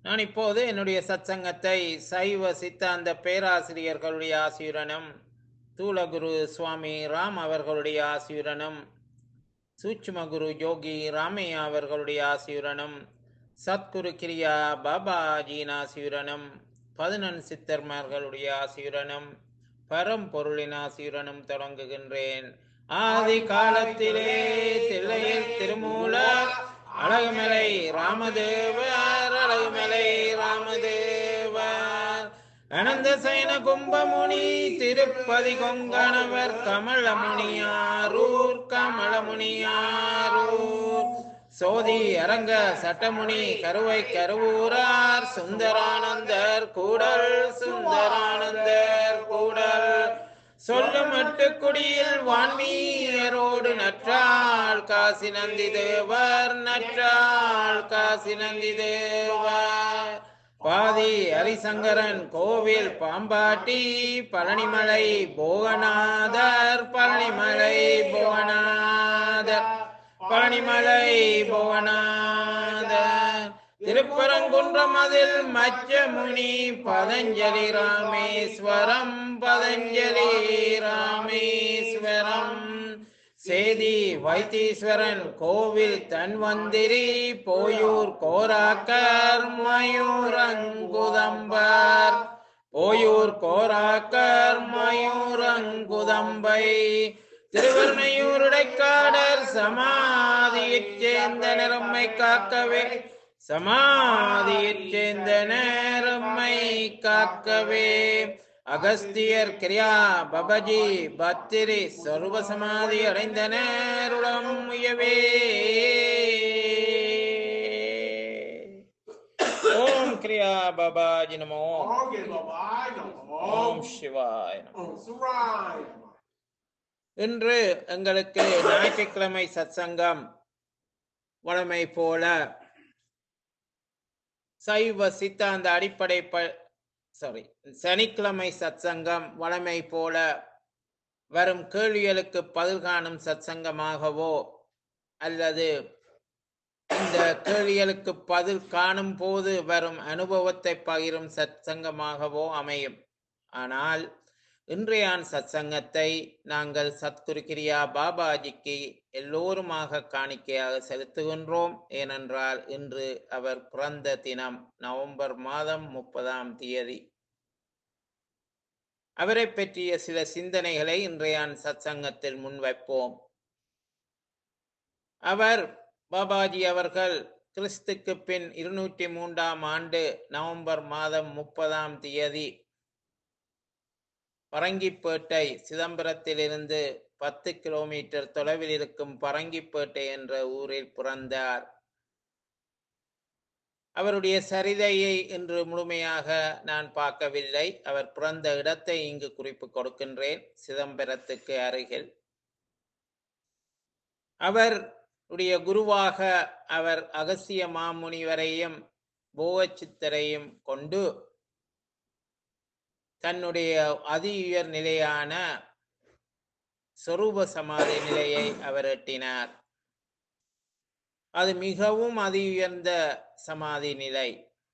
நான் இப்போது என்னுடைய சத்சங்கத்தை சைவ சித்தாந்த பேராசிரியர்களுடைய ஆசியுடனும் தூலகுரு சுவாமி ராம் அவர்களுடைய ஆசியுடனும் சூட்சும குரு யோகி ராமையா அவர்களுடைய ஆசியுடனும் சத்குரு கிரியா பாபாஜியின் ஆசியுடனும் பதினெண் சித்தர்மார்களுடைய ஆசியுடனும் பரம்பொருளின் ஆசியுடனும் தொடங்குகின்றேன் ஆதி காலத்திலே தில்லையில் திருமூலர் அழகுமலை ராமதேவர் அழகுமலை ராமதேவர் அனந்த சயன கும்பமுனி திருப்பதி கொங்கணவர் கமலமுனியாரூர் கமலமுனியாரூர் சோதி அரங்க சட்டமுனி கருவை கருவூரார் சுந்தரானந்தர் கூடல் சுந்தரானந்தர் கூடல் சொல்லும் குடியில் வான்மீயரோடு நற்றாள் காசி நந்தி தேவர் நற்றாள் காசி நந்தி தேவர் பாதி ஹரிசங்கரன் கோவில் பாம்பாட்டி பழனிமலை போகநாதர் பழனிமலை போகநாதர் பழனிமலை போகநாதர் திருப்பரங்குன்றம் அதில் மச்சமுனி பதஞ்சலி ராமேஸ்வரம் பதஞ்சலி ராமேஸ்வரம் சேதி வைத்தீஸ்வரன் கோவில் தன்வந்திரி போயூர் கோராக்கர் மயூரங்குதம்பர் போயூர் கோராக்கர் மயூரங்குதம்பை திருவர்ணையூருடைக்காடர் சமாதியைச் சேர்ந்த நிறம்மை காக்கவே சமாதியைச் சேர்ந்த நேரம்மை காக்கவே அகஸ்தியர் கிரியா பபஜி பத்திரி சர்வ சமாதி அடைந்த நேருளம் உயவே ஓம் கிரியா பபாஜி நமோ ஓகே பாபாய் ஓம் சிவாய நமோ ஓம் சுராய் இன்று எங்களுக்கு ஞாயிற்றுக்கிழமை சத்சங்கம் வழமை போல சைவ சித்தாந்த அடிப்படை ப சாரி சனிக்கிழமை சத்சங்கம் வழமை போல வரும் கேள்விகளுக்கு பதில் காணும் சத்சங்கமாகவோ அல்லது இந்த கேள்விகளுக்கு பதில் காணும் போது வரும் அனுபவத்தை பகிரும் சத்சங்கமாகவோ அமையும் ஆனால் இன்றையான் சத்சங்கத்தை நாங்கள் சத்குரு கிரியா பாபாஜிக்கு எல்லோருமாக காணிக்கையாக செலுத்துகின்றோம் ஏனென்றால் இன்று அவர் பிறந்த தினம் நவம்பர் மாதம் முப்பதாம் தேதி அவரை பற்றிய சில சிந்தனைகளை இன்றையான் சத்சங்கத்தில் முன்வைப்போம் அவர் பாபாஜி அவர்கள் கிறிஸ்துக்கு பின் இருநூற்றி மூன்றாம் ஆண்டு நவம்பர் மாதம் முப்பதாம் தேதி பரங்கிப்பேட்டை சிதம்பரத்திலிருந்து பத்து கிலோமீட்டர் தொலைவில் இருக்கும் பரங்கிப்பேட்டை என்ற ஊரில் பிறந்தார் அவருடைய சரிதையை இன்று முழுமையாக நான் பார்க்கவில்லை அவர் பிறந்த இடத்தை இங்கு குறிப்பு கொடுக்கின்றேன் சிதம்பரத்துக்கு அருகில் அவருடைய குருவாக அவர் அகசிய மாமுனிவரையும் போவச்சித்தரையும் கொண்டு தன்னுடைய அதி உயர் நிலையான சொரூப சமாதி நிலையை அவர் எட்டினார் அது மிகவும் அதி உயர்ந்த சமாதி நிலை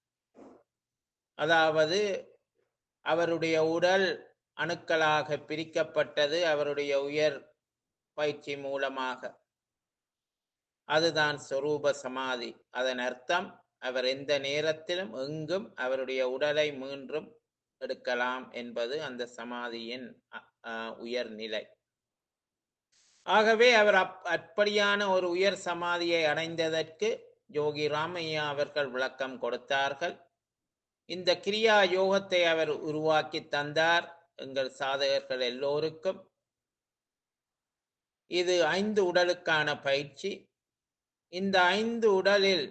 அதாவது அவருடைய உடல் அணுக்களாக பிரிக்கப்பட்டது அவருடைய உயர் பயிற்சி மூலமாக அதுதான் சொரூப சமாதி அதன் அர்த்தம் அவர் எந்த நேரத்திலும் எங்கும் அவருடைய உடலை மீண்டும் எடுக்கலாம் என்பது அந்த சமாதியின் உயர்நிலை ஆகவே அவர் அப் அப்படியான ஒரு உயர் சமாதியை அடைந்ததற்கு யோகி ராமையா அவர்கள் விளக்கம் கொடுத்தார்கள் இந்த கிரியா யோகத்தை அவர் உருவாக்கி தந்தார் எங்கள் சாதகர்கள் எல்லோருக்கும் இது ஐந்து உடலுக்கான பயிற்சி இந்த ஐந்து உடலில்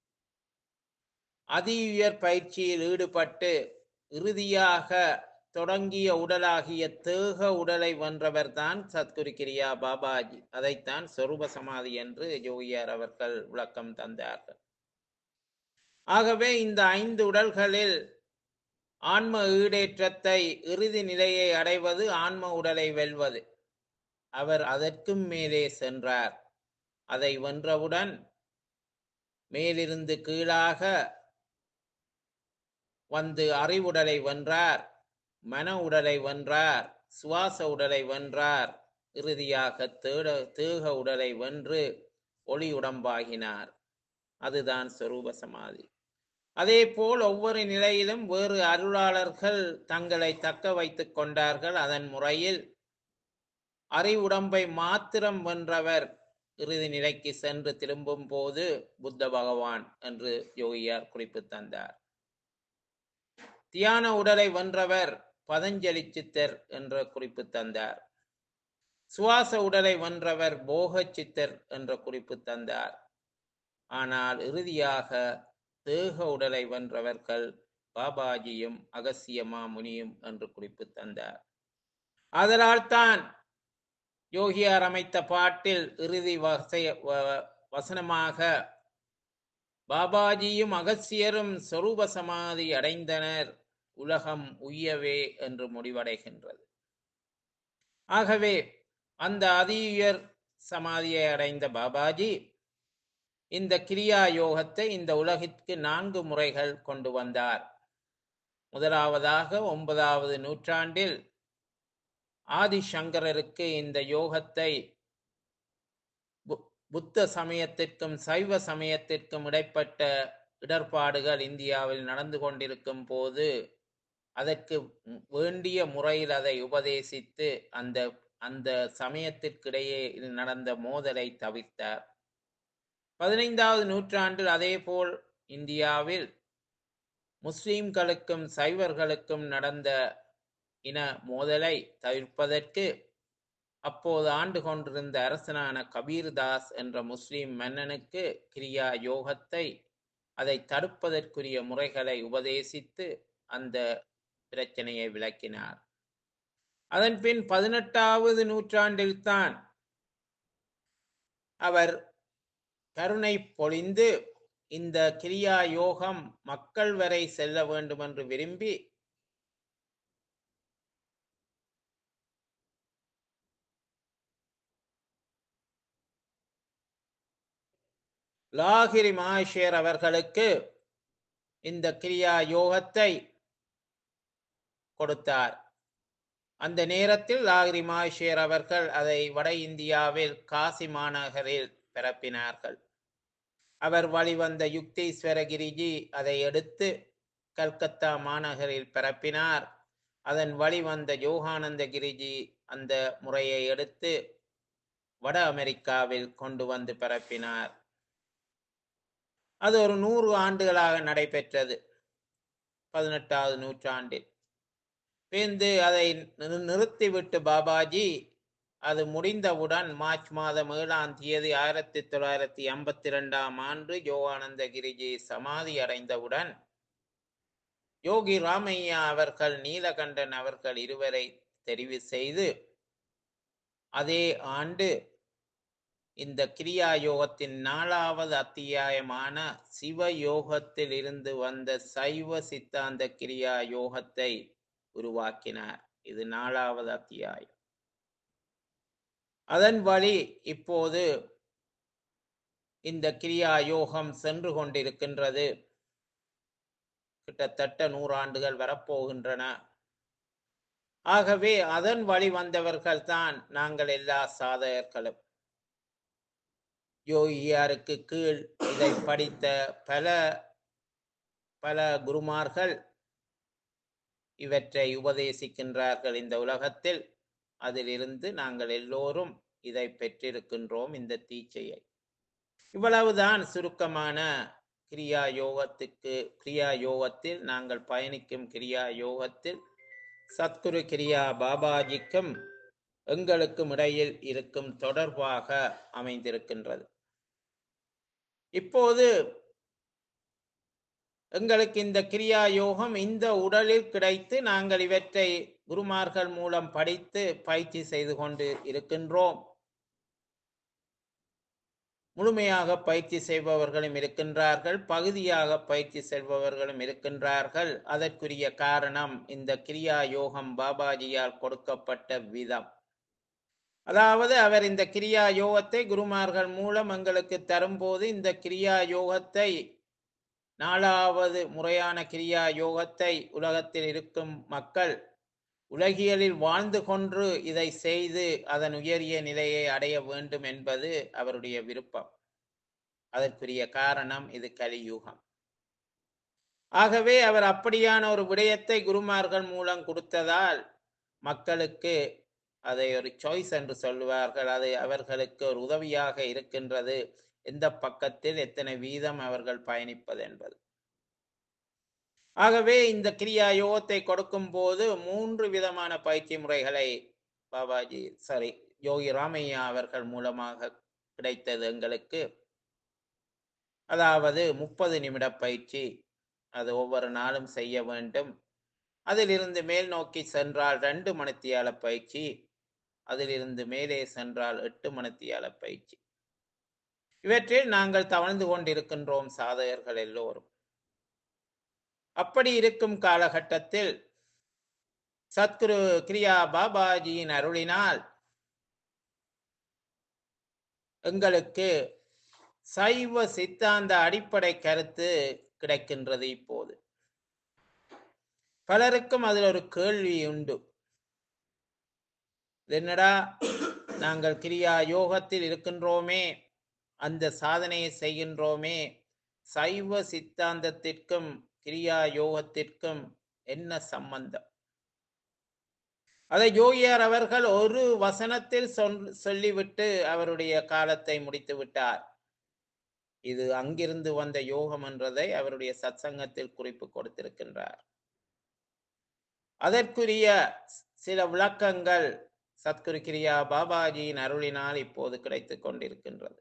அதி உயர் பயிற்சியில் ஈடுபட்டு இறுதியாக தொடங்கிய உடலாகிய தேக உடலை வென்றவர் தான் சத்குரு கிரியா பாபாஜி அதைத்தான் சொரூப சமாதி என்று யோகியார் அவர்கள் விளக்கம் தந்தார்கள் ஆகவே இந்த ஐந்து உடல்களில் ஆன்ம ஈடேற்றத்தை இறுதி நிலையை அடைவது ஆன்ம உடலை வெல்வது அவர் அதற்கும் மேலே சென்றார் அதை வென்றவுடன் மேலிருந்து கீழாக வந்து அறிவுடலை வென்றார் மன உடலை வென்றார் சுவாச உடலை வென்றார் இறுதியாக தேட தேக உடலை வென்று ஒளி உடம்பாகினார் அதுதான் சொரூப சமாதி அதே போல் ஒவ்வொரு நிலையிலும் வேறு அருளாளர்கள் தங்களை தக்க வைத்துக் கொண்டார்கள் அதன் முறையில் அறிவுடம்பை மாத்திரம் வென்றவர் இறுதி நிலைக்கு சென்று திரும்பும் போது புத்த பகவான் என்று யோகியார் குறிப்பு தந்தார் தியான உடலை வென்றவர் பதஞ்சலி சித்தர் என்ற குறிப்பு தந்தார் சுவாச உடலை வென்றவர் போக சித்தர் என்ற குறிப்பு தந்தார் ஆனால் இறுதியாக தேக உடலை வென்றவர்கள் பாபாஜியும் அகசிய மாமுனியும் என்று குறிப்பு தந்தார் அதனால் தான் யோகியார் அமைத்த பாட்டில் இறுதி வசைய வ- வசனமாக பாபாஜியும் அகசியரும் சொரூப சமாதி அடைந்தனர் உலகம் உய்யவே என்று முடிவடைகின்றது ஆகவே அந்த அதியுயர் சமாதியை அடைந்த பாபாஜி இந்த கிரியா யோகத்தை இந்த உலகிற்கு நான்கு முறைகள் கொண்டு வந்தார் முதலாவதாக ஒன்பதாவது நூற்றாண்டில் ஆதிசங்கரருக்கு இந்த யோகத்தை பு- புத்த சமயத்திற்கும் சைவ சமயத்திற்கும் இடைப்பட்ட இடர்பாடுகள் இந்தியாவில் நடந்து கொண்டிருக்கும் போது அதற்கு வேண்டிய முறையில் அதை உபதேசித்து அந்த அந்த சமயத்திற்கிடையே நடந்த மோதலை தவிர்த்தார் பதினைந்தாவது நூற்றாண்டில் அதேபோல் இந்தியாவில் முஸ்லிம்களுக்கும் சைவர்களுக்கும் நடந்த இன மோதலை தவிர்ப்பதற்கு அப்போது ஆண்டு கொண்டிருந்த அரசனான கபீர்தாஸ் என்ற முஸ்லிம் மன்னனுக்கு கிரியா யோகத்தை அதை தடுப்பதற்குரிய முறைகளை உபதேசித்து அந்த பிரச்சனையை விளக்கினார் அதன் பின் பதினெட்டாவது நூற்றாண்டில்தான் அவர் கருணை பொழிந்து இந்த கிரியா யோகம் மக்கள் வரை செல்ல வேண்டும் என்று விரும்பி லாகிரி மகேஷர் அவர்களுக்கு இந்த கிரியா யோகத்தை கொடுத்தார் அந்த நேரத்தில் லாகிரி மகேஷர் அவர்கள் அதை வட இந்தியாவில் காசி மாநகரில் பரப்பினார்கள் அவர் வழிவந்த யுக்தீஸ்வரகிரிஜி அதை எடுத்து கல்கத்தா மாநகரில் பரப்பினார் அதன் வழிவந்த யோகானந்த கிரிஜி அந்த முறையை எடுத்து வட அமெரிக்காவில் கொண்டு வந்து பரப்பினார் அது ஒரு நூறு ஆண்டுகளாக நடைபெற்றது பதினெட்டாவது நூற்றாண்டில் பிந்து அதை நிறு- நிறுத்திவிட்டு பாபாஜி அது முடிந்தவுடன் மார்ச் மாதம் ஏழாம் தேதி ஆயிரத்தி தொள்ளாயிரத்தி ஐம்பத்தி ரெண்டாம் ஆண்டு யோகானந்த கிரிஜி சமாதி அடைந்தவுடன் யோகி ராமையா அவர்கள் நீலகண்டன் அவர்கள் இருவரை தெரிவு செய்து அதே ஆண்டு இந்த கிரியா யோகத்தின் நாலாவது அத்தியாயமான சிவ யோகத்தில் இருந்து வந்த சைவ சித்தாந்த கிரியா யோகத்தை உருவாக்கினார் இது நாலாவது அத்தியாயம் அதன் வழி இப்போது இந்த கிரியா யோகம் சென்று கொண்டிருக்கின்றது கிட்டத்தட்ட நூறாண்டுகள் வரப்போகின்றன ஆகவே அதன் வழி வந்தவர்கள் தான் நாங்கள் எல்லா சாதகர்களும் யோகியாருக்கு கீழ் இதை படித்த பல பல குருமார்கள் இவற்றை உபதேசிக்கின்றார்கள் இந்த உலகத்தில் அதிலிருந்து நாங்கள் எல்லோரும் இதை பெற்றிருக்கின்றோம் இந்த தீட்சையை இவ்வளவுதான் சுருக்கமான கிரியா யோகத்துக்கு கிரியா யோகத்தில் நாங்கள் பயணிக்கும் கிரியா யோகத்தில் சத்குரு கிரியா பாபாஜிக்கும் எங்களுக்கும் இடையில் இருக்கும் தொடர்பாக அமைந்திருக்கின்றது இப்போது எங்களுக்கு இந்த கிரியா யோகம் இந்த உடலில் கிடைத்து நாங்கள் இவற்றை குருமார்கள் மூலம் படித்து பயிற்சி செய்து கொண்டு இருக்கின்றோம் முழுமையாக பயிற்சி செய்பவர்களும் இருக்கின்றார்கள் பகுதியாக பயிற்சி செய்பவர்களும் இருக்கின்றார்கள் அதற்குரிய காரணம் இந்த கிரியா யோகம் பாபாஜியால் கொடுக்கப்பட்ட விதம் அதாவது அவர் இந்த கிரியா யோகத்தை குருமார்கள் மூலம் எங்களுக்கு தரும்போது இந்த கிரியா யோகத்தை நாலாவது முறையான கிரியா யோகத்தை உலகத்தில் இருக்கும் மக்கள் உலகியலில் வாழ்ந்து கொன்று இதை செய்து அதன் உயரிய நிலையை அடைய வேண்டும் என்பது அவருடைய விருப்பம் அதற்குரிய காரணம் இது கலியுகம் ஆகவே அவர் அப்படியான ஒரு விடயத்தை குருமார்கள் மூலம் கொடுத்ததால் மக்களுக்கு அதை ஒரு சாய்ஸ் என்று சொல்லுவார்கள் அது அவர்களுக்கு ஒரு உதவியாக இருக்கின்றது எந்த பக்கத்தில் எத்தனை வீதம் அவர்கள் பயணிப்பது என்பது ஆகவே இந்த கிரியா யோகத்தை கொடுக்கும் போது மூன்று விதமான பயிற்சி முறைகளை பாபாஜி சாரி யோகி ராமையா அவர்கள் மூலமாக கிடைத்தது எங்களுக்கு அதாவது முப்பது நிமிட பயிற்சி அது ஒவ்வொரு நாளும் செய்ய வேண்டும் அதிலிருந்து மேல் நோக்கி சென்றால் ரெண்டு மணித்தியால பயிற்சி அதிலிருந்து மேலே சென்றால் எட்டு மணித்தியால பயிற்சி இவற்றில் நாங்கள் தவழ்ந்து கொண்டிருக்கின்றோம் சாதகர்கள் எல்லோரும் அப்படி இருக்கும் காலகட்டத்தில் சத்குரு கிரியா பாபாஜியின் அருளினால் எங்களுக்கு சைவ சித்தாந்த அடிப்படை கருத்து கிடைக்கின்றது இப்போது பலருக்கும் அதில் ஒரு கேள்வி உண்டு இது என்னடா நாங்கள் கிரியா யோகத்தில் இருக்கின்றோமே அந்த சாதனையை செய்கின்றோமே சைவ சித்தாந்தத்திற்கும் கிரியா யோகத்திற்கும் என்ன சம்பந்தம் அதை யோகியார் அவர்கள் ஒரு வசனத்தில் சொல் சொல்லிவிட்டு அவருடைய காலத்தை முடித்து விட்டார் இது அங்கிருந்து வந்த யோகம் என்றதை அவருடைய சத்சங்கத்தில் குறிப்பு கொடுத்திருக்கின்றார் அதற்குரிய சில விளக்கங்கள் சத்குரு கிரியா பாபாஜியின் அருளினால் இப்போது கிடைத்துக் கொண்டிருக்கின்றது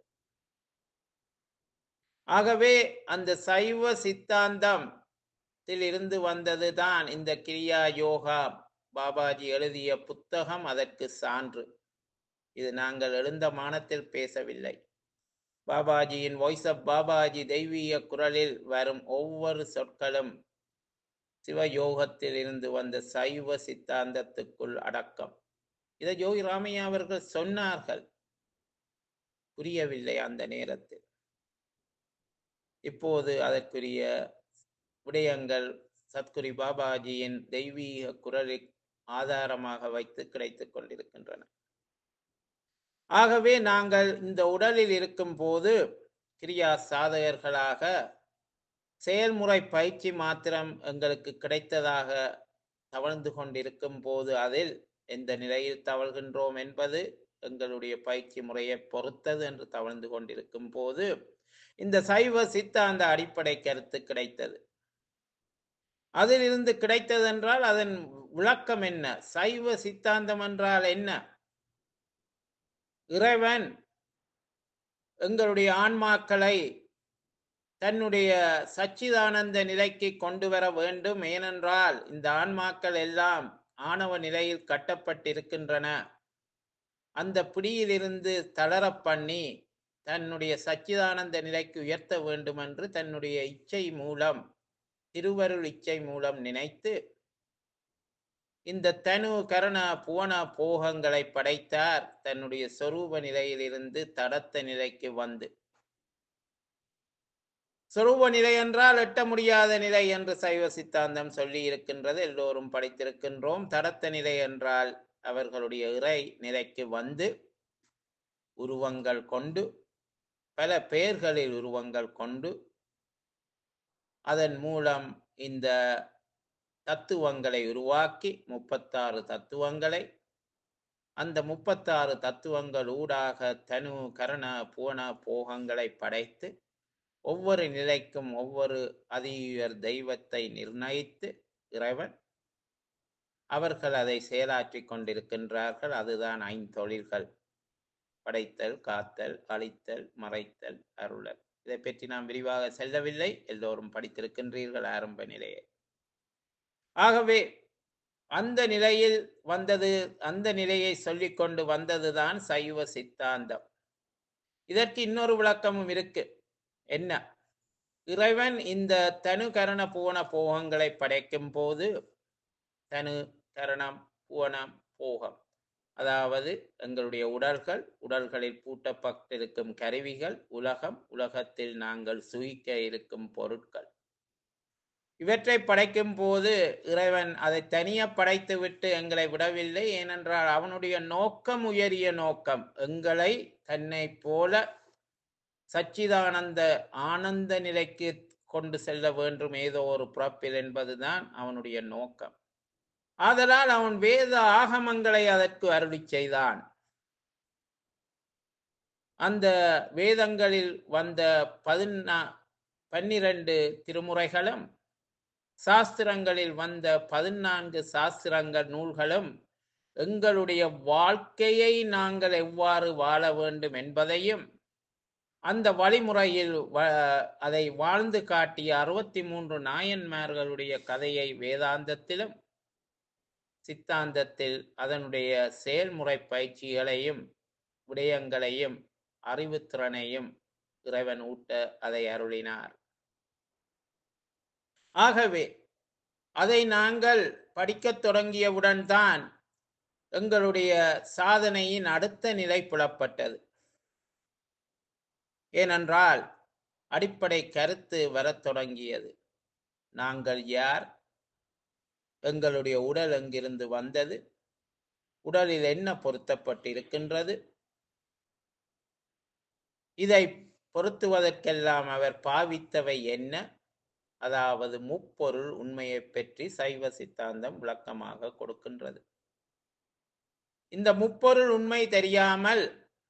ஆகவே அந்த சைவ சித்தாந்தம் இருந்து வந்ததுதான் இந்த கிரியா யோகா பாபாஜி எழுதிய புத்தகம் அதற்கு சான்று இது நாங்கள் எழுந்த மானத்தில் பேசவில்லை பாபாஜியின் வாய்ஸ் ஆஃப் பாபாஜி தெய்வீக குரலில் வரும் ஒவ்வொரு சொற்களும் சிவயோகத்தில் இருந்து வந்த சைவ சித்தாந்தத்துக்குள் அடக்கம் இதை யோகி ராமையா அவர்கள் சொன்னார்கள் புரியவில்லை அந்த நேரத்தில் இப்போது அதற்குரிய விடயங்கள் சத்குரி பாபாஜியின் தெய்வீக குரலில் ஆதாரமாக வைத்து கிடைத்துக் கொண்டிருக்கின்றன ஆகவே நாங்கள் இந்த உடலில் இருக்கும் போது கிரியா சாதகர்களாக செயல்முறை பயிற்சி மாத்திரம் எங்களுக்கு கிடைத்ததாக தவழ்ந்து கொண்டிருக்கும் போது அதில் எந்த நிலையில் தவழ்கின்றோம் என்பது எங்களுடைய பயிற்சி முறையை பொறுத்தது என்று தவழ்ந்து கொண்டிருக்கும் போது இந்த சைவ சித்தாந்த அடிப்படை கருத்து கிடைத்தது அதிலிருந்து கிடைத்தது என்றால் அதன் விளக்கம் என்ன சைவ சித்தாந்தம் என்றால் என்ன இறைவன் எங்களுடைய ஆன்மாக்களை தன்னுடைய சச்சிதானந்த நிலைக்கு கொண்டு வர வேண்டும் ஏனென்றால் இந்த ஆன்மாக்கள் எல்லாம் ஆணவ நிலையில் கட்டப்பட்டிருக்கின்றன அந்த பிடியிலிருந்து தளர பண்ணி தன்னுடைய சச்சிதானந்த நிலைக்கு உயர்த்த வேண்டும் என்று தன்னுடைய இச்சை மூலம் திருவருள் இச்சை மூலம் நினைத்து இந்த தனு கரண புவன போகங்களை படைத்தார் தன்னுடைய சொரூப நிலையிலிருந்து தடத்த நிலைக்கு வந்து சொரூப நிலை என்றால் எட்ட முடியாத நிலை என்று சைவ சித்தாந்தம் சொல்லி இருக்கின்றது எல்லோரும் படித்திருக்கின்றோம் தடத்த நிலை என்றால் அவர்களுடைய இறை நிலைக்கு வந்து உருவங்கள் கொண்டு பல பெயர்களில் உருவங்கள் கொண்டு அதன் மூலம் இந்த தத்துவங்களை உருவாக்கி முப்பத்தாறு தத்துவங்களை அந்த முப்பத்தாறு தத்துவங்கள் ஊடாக தனு கரண புவன போகங்களை படைத்து ஒவ்வொரு நிலைக்கும் ஒவ்வொரு அதியுயர் தெய்வத்தை நிர்ணயித்து இறைவன் அவர்கள் அதை செயலாற்றி கொண்டிருக்கின்றார்கள் அதுதான் ஐந்தொழில்கள் படைத்தல் காத்தல் அழித்தல் மறைத்தல் அருளல் இதை பற்றி நாம் விரிவாக செல்லவில்லை எல்லோரும் படித்திருக்கின்றீர்கள் ஆரம்ப நிலையை ஆகவே அந்த நிலையில் வந்தது அந்த நிலையை சொல்லிக்கொண்டு வந்ததுதான் சைவ சித்தாந்தம் இதற்கு இன்னொரு விளக்கமும் இருக்கு என்ன இறைவன் இந்த தனு கரண புவன போகங்களை படைக்கும் போது தனு கரணம் புவனம் போகம் அதாவது எங்களுடைய உடல்கள் உடல்களில் பூட்டப்பட்டிருக்கும் கருவிகள் உலகம் உலகத்தில் நாங்கள் சுயிக்க இருக்கும் பொருட்கள் இவற்றை படைக்கும் போது இறைவன் அதை தனியே படைத்து விட்டு எங்களை விடவில்லை ஏனென்றால் அவனுடைய நோக்கம் உயரிய நோக்கம் எங்களை தன்னை போல சச்சிதானந்த ஆனந்த நிலைக்கு கொண்டு செல்ல வேண்டும் ஏதோ ஒரு பிறப்பில் என்பதுதான் அவனுடைய நோக்கம் ஆதலால் அவன் வேத ஆகமங்களை அதற்கு அருளி செய்தான் அந்த வேதங்களில் வந்த பதினா பன்னிரண்டு திருமுறைகளும் சாஸ்திரங்களில் வந்த பதினான்கு சாஸ்திரங்கள் நூல்களும் எங்களுடைய வாழ்க்கையை நாங்கள் எவ்வாறு வாழ வேண்டும் என்பதையும் அந்த வழிமுறையில் வ- அதை வாழ்ந்து காட்டிய அறுபத்தி மூன்று நாயன்மார்களுடைய கதையை வேதாந்தத்திலும் சித்தாந்தத்தில் அதனுடைய செயல்முறை பயிற்சிகளையும் விடயங்களையும் அறிவுத்திறனையும் இறைவன் ஊட்ட அதை அருளினார் ஆகவே அதை நாங்கள் படிக்கத் தொடங்கியவுடன் தான் எங்களுடைய சாதனையின் அடுத்த நிலை புலப்பட்டது ஏனென்றால் அடிப்படை கருத்து வரத் தொடங்கியது நாங்கள் யார் எங்களுடைய உடல் எங்கிருந்து வந்தது உடலில் என்ன பொருத்தப்பட்டிருக்கின்றது இதை பொருத்துவதற்கெல்லாம் அவர் பாவித்தவை என்ன அதாவது முப்பொருள் உண்மையைப் பற்றி சைவ சித்தாந்தம் விளக்கமாக கொடுக்கின்றது இந்த முப்பொருள் உண்மை தெரியாமல்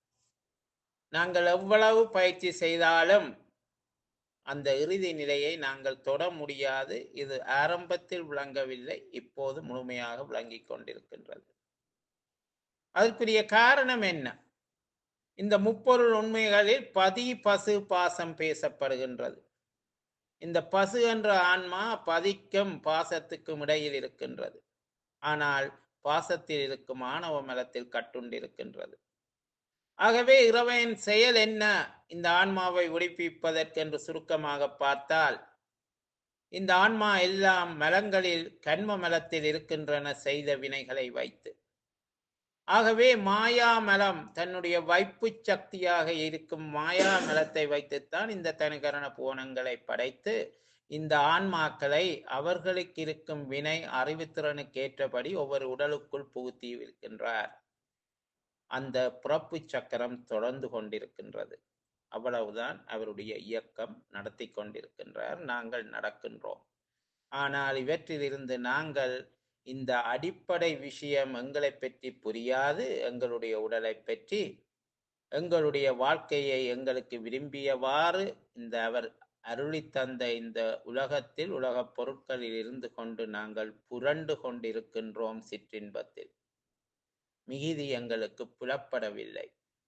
நாங்கள் எவ்வளவு பயிற்சி செய்தாலும் அந்த இறுதி நிலையை நாங்கள் தொட முடியாது இது ஆரம்பத்தில் விளங்கவில்லை இப்போது முழுமையாக விளங்கிக் கொண்டிருக்கின்றது அதற்குரிய காரணம் என்ன இந்த முப்பொருள் உண்மைகளில் பதி பசு பாசம் பேசப்படுகின்றது இந்த பசு என்ற ஆன்மா பதிக்கும் பாசத்துக்கும் இடையில் இருக்கின்றது ஆனால் பாசத்தில் இருக்கும் ஆணவ மலத்தில் கட்டுண்டிருக்கின்றது ஆகவே இறைவன் செயல் என்ன இந்த ஆன்மாவை உடிப்பிப்பதற்கென்று சுருக்கமாக பார்த்தால் இந்த ஆன்மா எல்லாம் மலங்களில் கண்ம மலத்தில் இருக்கின்றன செய்த வினைகளை வைத்து ஆகவே மாயா மலம் தன்னுடைய வைப்பு சக்தியாக இருக்கும் மாயா மலத்தை வைத்துத்தான் இந்த தனிகரண புவனங்களை படைத்து இந்த ஆன்மாக்களை அவர்களுக்கு இருக்கும் வினை அறிவுத்திறனுக்கு ஏற்றபடி ஒவ்வொரு உடலுக்குள் புகுத்தி இருக்கின்றார் அந்த பிறப்பு சக்கரம் தொடர்ந்து கொண்டிருக்கின்றது அவ்வளவுதான் அவருடைய இயக்கம் நடத்தி கொண்டிருக்கின்றார் நாங்கள் நடக்கின்றோம் ஆனால் இவற்றிலிருந்து நாங்கள் இந்த அடிப்படை விஷயம் எங்களை பற்றி புரியாது எங்களுடைய உடலை பற்றி எங்களுடைய வாழ்க்கையை எங்களுக்கு விரும்பியவாறு இந்த அவர் அருளி தந்த இந்த உலகத்தில் உலகப் பொருட்களில் இருந்து கொண்டு நாங்கள் புரண்டு கொண்டிருக்கின்றோம் சிற்றின்பத்தில் மிகுதி எங்களுக்கு புலப்படவில்லை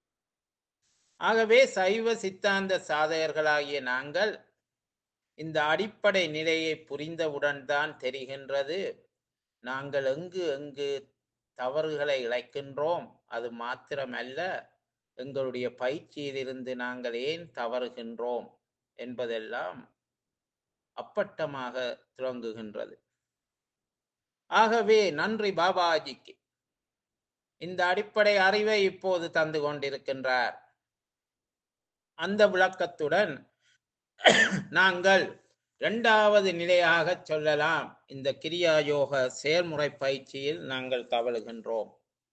ஆகவே சைவ சித்தாந்த சாதகர்களாகிய நாங்கள் இந்த அடிப்படை நிலையை புரிந்தவுடன் தான் தெரிகின்றது நாங்கள் எங்கு எங்கு தவறுகளை இழைக்கின்றோம் அது மாத்திரமல்ல எங்களுடைய பயிற்சியிலிருந்து நாங்கள் ஏன் தவறுகின்றோம் என்பதெல்லாம் அப்பட்டமாக துவங்குகின்றது ஆகவே நன்றி பாபாஜிக்கு இந்த அடிப்படை அறிவை இப்போது தந்து கொண்டிருக்கின்றார் அந்த விளக்கத்துடன் நாங்கள் இரண்டாவது நிலையாக சொல்லலாம் இந்த கிரியா யோக செயல்முறை பயிற்சியில் நாங்கள் தவழுகின்றோம்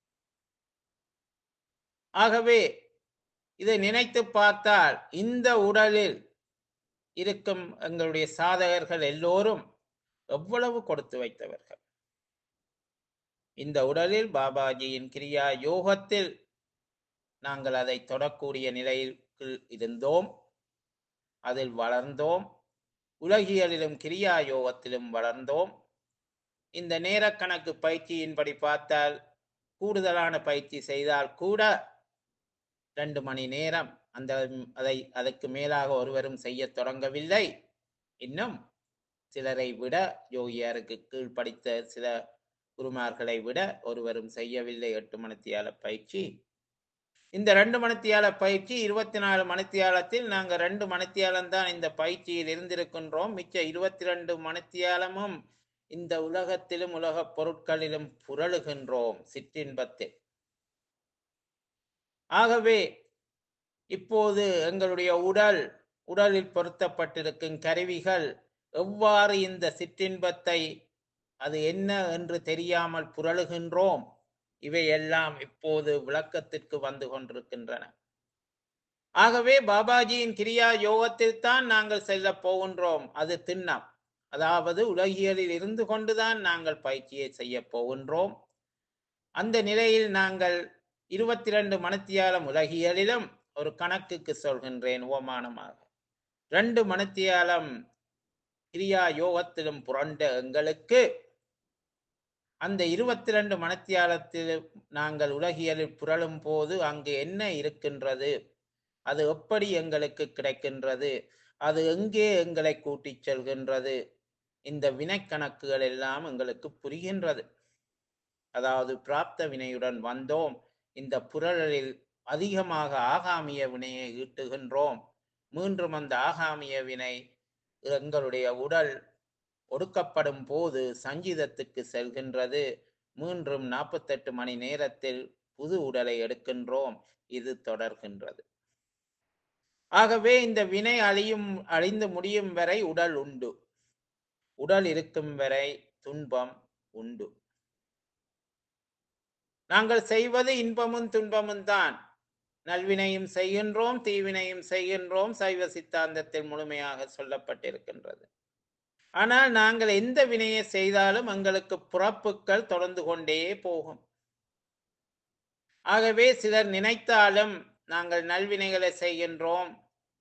ஆகவே இதை நினைத்து பார்த்தால் இந்த உடலில் இருக்கும் எங்களுடைய சாதகர்கள் எல்லோரும் எவ்வளவு கொடுத்து வைத்தவர்கள் இந்த உடலில் பாபாஜியின் கிரியா யோகத்தில் நாங்கள் அதை தொடக்கூடிய நிலையில் இருந்தோம் அதில் வளர்ந்தோம் உலகியலிலும் கிரியா யோகத்திலும் வளர்ந்தோம் இந்த நேரக்கணக்கு பயிற்சியின்படி பார்த்தால் கூடுதலான பயிற்சி செய்தால் கூட ரெண்டு மணி நேரம் அந்த அதை அதற்கு மேலாக ஒருவரும் செய்ய தொடங்கவில்லை இன்னும் சிலரை விட யோகியாருக்கு கீழ் படித்த சில குருமார்களை விட ஒருவரும் செய்யவில்லை எட்டு மணித்தியால பயிற்சி இந்த ரெண்டு மணித்தியால பயிற்சி இருபத்தி நாலு மணித்தியாலத்தில் நாங்கள் ரெண்டு மணித்தியாலம் தான் இந்த பயிற்சியில் இருந்திருக்கின்றோம் மிச்ச இருபத்தி ரெண்டு மணித்தியாலமும் இந்த உலகத்திலும் உலகப் பொருட்களிலும் புரளுகின்றோம் சிற்றின்பத்தில் ஆகவே இப்போது எங்களுடைய உடல் உடலில் பொருத்தப்பட்டிருக்கும் கருவிகள் எவ்வாறு இந்த சிற்றின்பத்தை அது என்ன என்று தெரியாமல் புரளுகின்றோம் இவையெல்லாம் இப்போது விளக்கத்திற்கு வந்து கொண்டிருக்கின்றன ஆகவே பாபாஜியின் கிரியா யோகத்தில் தான் நாங்கள் செல்ல போகின்றோம் அது திண்ணம் அதாவது உலகியலில் இருந்து கொண்டுதான் நாங்கள் பயிற்சியை செய்ய போகின்றோம் அந்த நிலையில் நாங்கள் இருபத்தி ரெண்டு மணித்தியாலம் உலகியலிலும் ஒரு கணக்குக்கு சொல்கின்றேன் ஓமானமாக ரெண்டு மணித்தியாலம் கிரியா யோகத்திலும் புரண்ட எங்களுக்கு அந்த இருபத்தி ரெண்டு மணித்தியாலத்தில் நாங்கள் உலகியலில் புரளும் போது அங்கு என்ன இருக்கின்றது அது எப்படி எங்களுக்கு கிடைக்கின்றது அது எங்கே எங்களை கூட்டிச் செல்கின்றது இந்த வினைக்கணக்குகள் எல்லாம் எங்களுக்கு புரிகின்றது அதாவது பிராப்த வினையுடன் வந்தோம் இந்த புரளலில் அதிகமாக ஆகாமிய வினையை ஈட்டுகின்றோம் மீண்டும் அந்த ஆகாமிய வினை எங்களுடைய உடல் ஒடுக்கப்படும் போது சஞ்சீதத்துக்கு செல்கின்றது மீண்டும் நாற்பத்தெட்டு மணி நேரத்தில் புது உடலை எடுக்கின்றோம் இது தொடர்கின்றது ஆகவே இந்த வினை அழியும் அழிந்து முடியும் வரை உடல் உண்டு உடல் இருக்கும் வரை துன்பம் உண்டு நாங்கள் செய்வது இன்பமும் துன்பமும் தான் நல்வினையும் செய்கின்றோம் தீவினையும் செய்கின்றோம் சைவ சித்தாந்தத்தில் முழுமையாக சொல்லப்பட்டிருக்கின்றது ஆனால் நாங்கள் எந்த வினையை செய்தாலும் எங்களுக்கு புறப்புக்கள் தொடர்ந்து கொண்டே போகும் ஆகவே சிலர் நினைத்தாலும் நாங்கள் நல்வினைகளை செய்கின்றோம்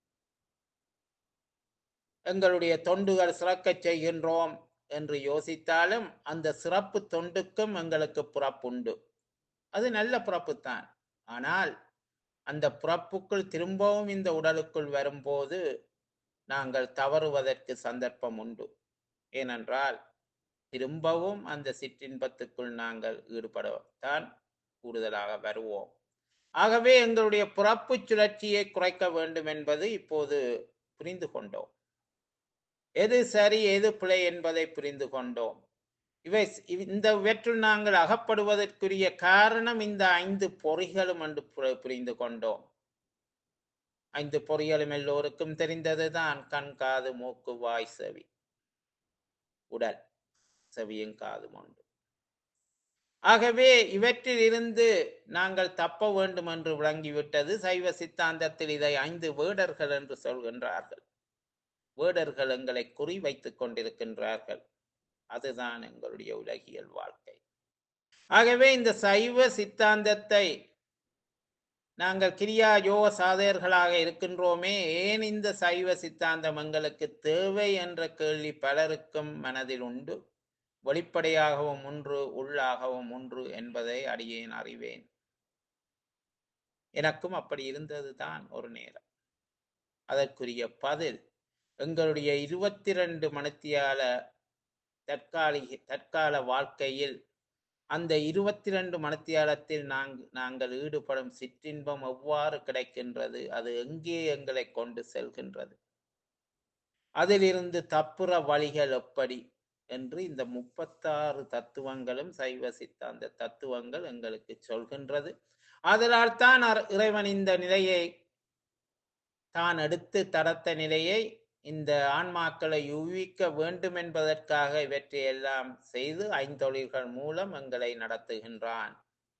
எங்களுடைய தொண்டுகள் சிறக்கச் செய்கின்றோம் என்று யோசித்தாலும் அந்த சிறப்பு தொண்டுக்கும் எங்களுக்கு புறப்புண்டு அது நல்ல புறப்புத்தான் ஆனால் அந்த புறப்புக்குள் திரும்பவும் இந்த உடலுக்குள் வரும்போது நாங்கள் தவறுவதற்கு சந்தர்ப்பம் உண்டு ஏனென்றால் திரும்பவும் அந்த சிற்றின்பத்துக்குள் நாங்கள் ஈடுபடத்தான் கூடுதலாக வருவோம் ஆகவே எங்களுடைய புறப்பு சுழற்சியை குறைக்க வேண்டும் என்பது இப்போது புரிந்து கொண்டோம் எது சரி எது பிழை என்பதை புரிந்து கொண்டோம் இவை இந்த இவற்றுள் நாங்கள் அகப்படுவதற்குரிய காரணம் இந்த ஐந்து பொறிகளும் என்று பு- புரிந்து கொண்டோம் ஐந்து பொறிகளும் எல்லோருக்கும் தெரிந்ததுதான் கண் காது மூக்கு வாய் செவி உடல் செவியும் காதும் உண்டு ஆகவே இவற்றில் இருந்து நாங்கள் தப்ப வேண்டும் என்று விளங்கிவிட்டது சைவ சித்தாந்தத்தில் இதை ஐந்து வேடர்கள் என்று சொல்கின்றார்கள் வேடர்கள் எங்களை குறி வைத்துக் கொண்டிருக்கின்றார்கள் அதுதான் எங்களுடைய உலகியல் வாழ்க்கை ஆகவே இந்த சைவ சித்தாந்தத்தை நாங்கள் கிரியா யோக சாதகர்களாக இருக்கின்றோமே ஏன் இந்த சைவ சித்தாந்தம் எங்களுக்கு தேவை என்ற கேள்வி பலருக்கும் மனதில் உண்டு வெளிப்படையாகவும் ஒன்று உள்ளாகவும் ஒன்று என்பதை அடியேன் அறிவேன் எனக்கும் அப்படி இருந்ததுதான் ஒரு நேரம் அதற்குரிய பதில் எங்களுடைய இருபத்தி ரெண்டு மணித்தியால தற்காலிக தற்கால வாழ்க்கையில் அந்த இருபத்தி ரெண்டு மணித்தியாலத்தில் நாங் நாங்கள் ஈடுபடும் சிற்றின்பம் எவ்வாறு கிடைக்கின்றது அது எங்கே எங்களை கொண்டு செல்கின்றது அதிலிருந்து தப்புற வழிகள் எப்படி என்று இந்த முப்பத்தாறு தத்துவங்களும் சைவ சித்தாந்த தத்துவங்கள் எங்களுக்கு சொல்கின்றது அதனால் தான் அர்- இறைவன் இந்த நிலையை தான் எடுத்து தரத்த நிலையை இந்த ஆன்மாக்களை யூகிக்க வேண்டும் என்பதற்காக இவற்றை எல்லாம் செய்து ஐந்தொழில்கள் மூலம் எங்களை நடத்துகின்றான்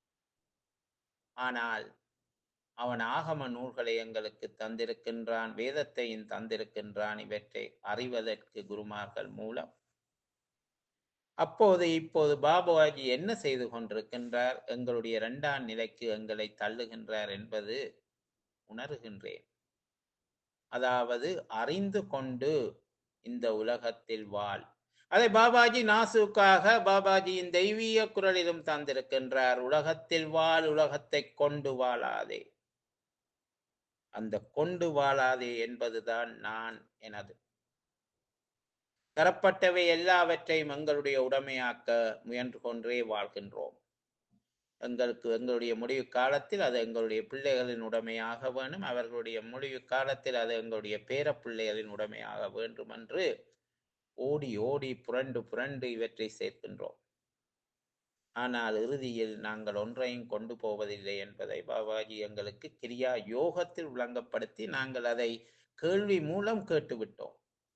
ஆனால் அவன் ஆகம நூல்களை எங்களுக்கு தந்திருக்கின்றான் வேதத்தையும் தந்திருக்கின்றான் இவற்றை அறிவதற்கு குருமார்கள் மூலம் அப்போது இப்போது பாபாஜி என்ன செய்து கொண்டிருக்கின்றார் எங்களுடைய இரண்டாம் நிலைக்கு எங்களை தள்ளுகின்றார் என்பது உணர்கின்றேன் அதாவது அறிந்து கொண்டு இந்த உலகத்தில் வாழ் அதை பாபாஜி நாசுக்காக பாபாஜியின் தெய்வீக குரலிலும் தந்திருக்கின்றார் உலகத்தில் வாழ் உலகத்தை கொண்டு வாழாதே அந்த கொண்டு வாழாதே என்பதுதான் நான் எனது தரப்பட்டவை எல்லாவற்றையும் எங்களுடைய உடைமையாக்க முயன்று கொண்டே வாழ்கின்றோம் எங்களுக்கு எங்களுடைய முடிவு காலத்தில் அது எங்களுடைய பிள்ளைகளின் உடைமையாக வேண்டும் அவர்களுடைய முடிவு காலத்தில் அது எங்களுடைய பேர பிள்ளைகளின் உடைமையாக வேண்டும் என்று ஓடி ஓடி புரண்டு புரண்டு இவற்றை சேர்க்கின்றோம் ஆனால் இறுதியில் நாங்கள் ஒன்றையும் கொண்டு போவதில்லை என்பதை பாபாஜி எங்களுக்கு கிரியா யோகத்தில் விளங்கப்படுத்தி நாங்கள் அதை கேள்வி மூலம் கேட்டுவிட்டோம்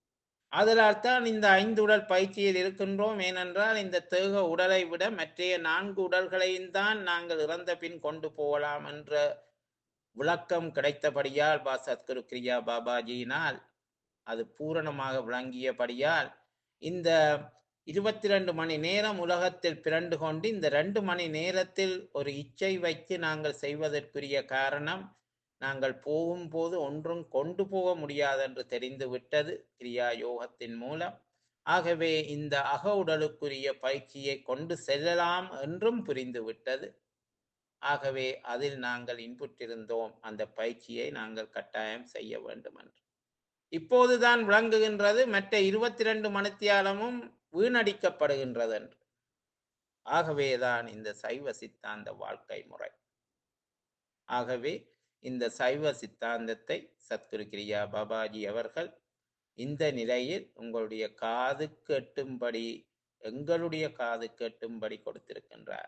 அதனால் தான் இந்த ஐந்து உடல் பயிற்சியில் இருக்கின்றோம் ஏனென்றால் இந்த தேக உடலை விட மற்றைய நான்கு உடல்களையும் தான் நாங்கள் இறந்த பின் கொண்டு போகலாம் என்ற விளக்கம் கிடைத்தபடியால் பா சத்குரு கிரியா பாபாஜியினால் அது பூரணமாக விளங்கியபடியால் இந்த இருபத்தி ரெண்டு மணி நேரம் உலகத்தில் பிறண்டு கொண்டு இந்த ரெண்டு மணி நேரத்தில் ஒரு இச்சை வைத்து நாங்கள் செய்வதற்குரிய காரணம் நாங்கள் போகும்போது ஒன்றும் கொண்டு போக முடியாது என்று தெரிந்து விட்டது கிரியா யோகத்தின் மூலம் ஆகவே இந்த அக உடலுக்குரிய பயிற்சியை கொண்டு செல்லலாம் என்றும் புரிந்து விட்டது ஆகவே அதில் நாங்கள் இன்புற்றிருந்தோம் அந்த பயிற்சியை நாங்கள் கட்டாயம் செய்ய வேண்டும் என்று இப்போதுதான் விளங்குகின்றது மற்ற இருபத்தி ரெண்டு மணித்தியாலமும் வீணடிக்கப்படுகின்றது என்று ஆகவேதான் இந்த சைவ சித்தாந்த வாழ்க்கை முறை ஆகவே இந்த சைவ சித்தாந்தத்தை சத்குரு கிரியா பாபாஜி அவர்கள் இந்த நிலையில் உங்களுடைய காது கெட்டும்படி எங்களுடைய காது கெட்டும்படி கொடுத்திருக்கின்றார்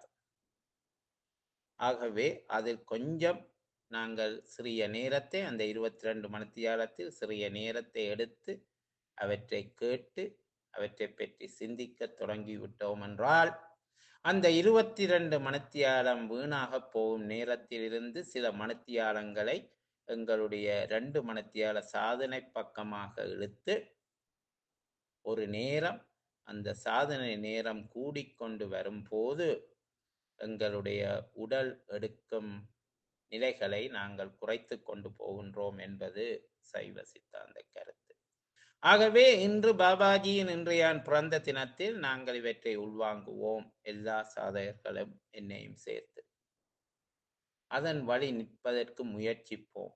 ஆகவே அதில் கொஞ்சம் நாங்கள் சிறிய நேரத்தை அந்த இருபத்தி ரெண்டு மணித்தியாலத்தில் சிறிய நேரத்தை எடுத்து அவற்றை கேட்டு அவற்றை பற்றி சிந்திக்க தொடங்கிவிட்டோம் என்றால் அந்த இருபத்தி ரெண்டு மணித்தியாலம் வீணாக போகும் நேரத்திலிருந்து சில மணித்தியாலங்களை எங்களுடைய ரெண்டு மணித்தியால சாதனை பக்கமாக இழுத்து ஒரு நேரம் அந்த சாதனை நேரம் கூடிக்கொண்டு வரும்போது எங்களுடைய உடல் எடுக்கும் நிலைகளை நாங்கள் குறைத்து கொண்டு போகின்றோம் என்பது சைவ சித்தாந்த கருத்து ஆகவே இன்று பாபாஜியின் இன்றையான் பிறந்த தினத்தில் நாங்கள் இவற்றை உள்வாங்குவோம் எல்லா சாதகர்களும் என்னையும் சேர்த்து அதன் வழி நிற்பதற்கு முயற்சிப்போம்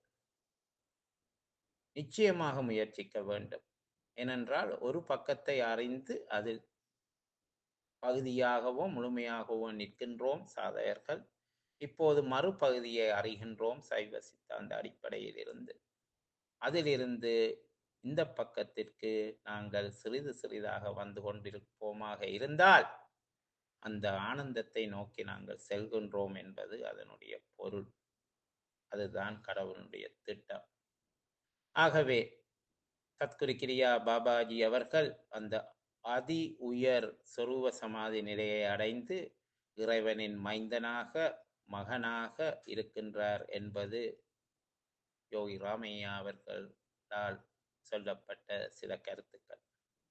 நிச்சயமாக முயற்சிக்க வேண்டும் ஏனென்றால் ஒரு பக்கத்தை அறிந்து அதில் பகுதியாகவோ முழுமையாகவோ நிற்கின்றோம் சாதகர்கள் இப்போது மறுபகுதியை அறிகின்றோம் சைவ சித்தாந்த அடிப்படையில் இருந்து அதிலிருந்து இந்த பக்கத்திற்கு நாங்கள் சிறிது சிறிதாக வந்து கொண்டிருப்போமாக இருந்தால் அந்த ஆனந்தத்தை நோக்கி நாங்கள் செல்கின்றோம் என்பது அதனுடைய பொருள் அதுதான் கடவுளுடைய திட்டம் ஆகவே சத்குரு கிரியா பாபாஜி அவர்கள் அந்த அதி உயர் சொரூப சமாதி நிலையை அடைந்து இறைவனின் மைந்தனாக மகனாக இருக்கின்றார் என்பது யோகி ராமையா அவர்களால் சொல்லப்பட்ட சில கருத்துக்கள்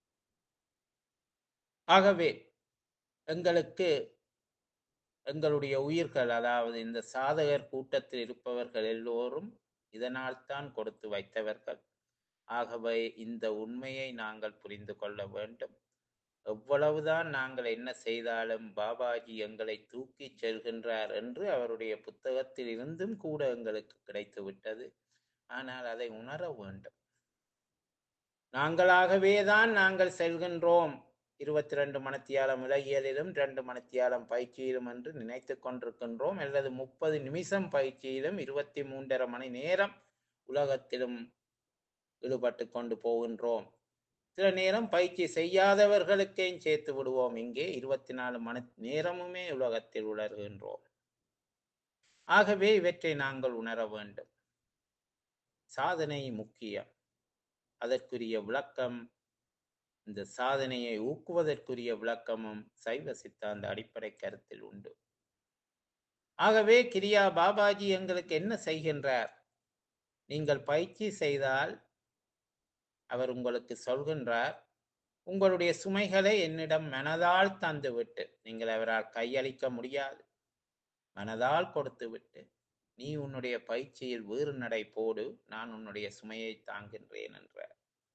ஆகவே எங்களுக்கு எங்களுடைய உயிர்கள் அதாவது இந்த சாதகர் கூட்டத்தில் இருப்பவர்கள் எல்லோரும் இதனால் தான் கொடுத்து வைத்தவர்கள் ஆகவே இந்த உண்மையை நாங்கள் புரிந்து கொள்ள வேண்டும் எவ்வளவுதான் நாங்கள் என்ன செய்தாலும் பாபாஜி எங்களை தூக்கி செல்கின்றார் என்று அவருடைய புத்தகத்தில் இருந்தும் கூட எங்களுக்கு கிடைத்து விட்டது ஆனால் அதை உணர வேண்டும் நாங்களாகவே தான் நாங்கள் செல்கின்றோம் இருபத்தி ரெண்டு மணத்தியாலம் உலகியலிலும் ரெண்டு மணத்தியாலம் பயிற்சியிலும் என்று நினைத்து கொண்டிருக்கின்றோம் அல்லது முப்பது நிமிஷம் பயிற்சியிலும் இருபத்தி மூன்றரை மணி நேரம் உலகத்திலும் ஈடுபட்டு கொண்டு போகின்றோம் சில நேரம் பயிற்சி செய்யாதவர்களுக்கையும் சேர்த்து விடுவோம் இங்கே இருபத்தி நாலு மணி நேரமுமே உலகத்தில் உணர்கின்றோம் ஆகவே இவற்றை நாங்கள் உணர வேண்டும் சாதனை முக்கியம் அதற்குரிய விளக்கம் இந்த சாதனையை ஊக்குவதற்குரிய விளக்கமும் சைவ சித்தாந்த அடிப்படை கருத்தில் உண்டு ஆகவே கிரியா பாபாஜி எங்களுக்கு என்ன செய்கின்றார் நீங்கள் பயிற்சி செய்தால் அவர் உங்களுக்கு சொல்கின்றார் உங்களுடைய சுமைகளை என்னிடம் மனதால் தந்துவிட்டு நீங்கள் அவரால் கையளிக்க முடியாது மனதால் கொடுத்து விட்டு நீ உன்னுடைய பயிற்சியில் வேறு நடை போடு நான் உன்னுடைய சுமையை தாங்கின்றேன் என்றார்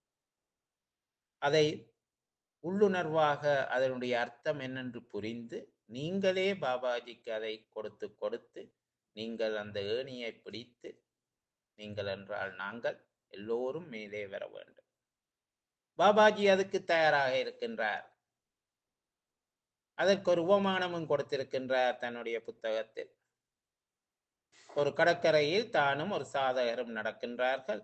அதை உள்ளுணர்வாக அதனுடைய அர்த்தம் என்னென்று புரிந்து நீங்களே பாபாஜிக்கு அதை கொடுத்து கொடுத்து நீங்கள் அந்த ஏணியை பிடித்து நீங்கள் என்றால் நாங்கள் எல்லோரும் மேலே வர வேண்டும் பாபாஜி அதுக்கு தயாராக இருக்கின்றார் அதற்கு ஒரு உபமானமும் கொடுத்திருக்கின்றார் தன்னுடைய புத்தகத்தில் ஒரு கடற்கரையில் தானும் ஒரு சாதகரும் நடக்கின்றார்கள்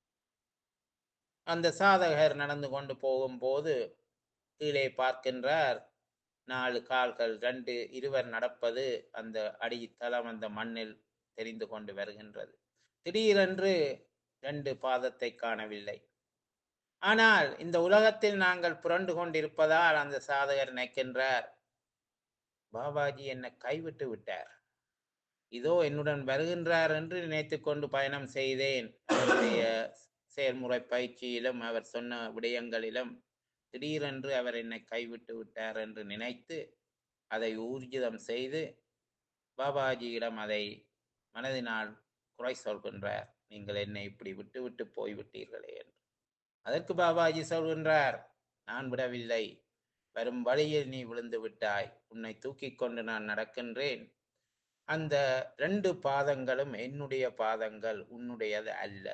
அந்த சாதகர் நடந்து கொண்டு போகும்போது கீழே பார்க்கின்றார் நாலு கால்கள் ரெண்டு இருவர் நடப்பது அந்த அடித்தளம் அந்த மண்ணில் தெரிந்து கொண்டு வருகின்றது திடீரென்று ரெண்டு பாதத்தை காணவில்லை ஆனால் இந்த உலகத்தில் நாங்கள் புரண்டு கொண்டிருப்பதால் அந்த சாதகர் நினைக்கின்றார் பாபாஜி என்னை கைவிட்டு விட்டார் இதோ என்னுடன் வருகின்றார் என்று நினைத்து கொண்டு பயணம் செய்தேன் அவருடைய செயல்முறை பயிற்சியிலும் அவர் சொன்ன விடயங்களிலும் திடீரென்று அவர் என்னை கைவிட்டு விட்டார் என்று நினைத்து அதை ஊர்ஜிதம் செய்து பாபாஜியிடம் அதை மனதினால் குறை சொல்கின்றார் நீங்கள் என்னை இப்படி விட்டு விட்டு போய்விட்டீர்களே என்று அதற்கு பாபாஜி சொல்கின்றார் நான் விடவில்லை வரும் வழியில் நீ விழுந்து விட்டாய் உன்னை தூக்கிக் கொண்டு நான் நடக்கின்றேன் அந்த ரெண்டு பாதங்களும் என்னுடைய பாதங்கள் உன்னுடையது அல்ல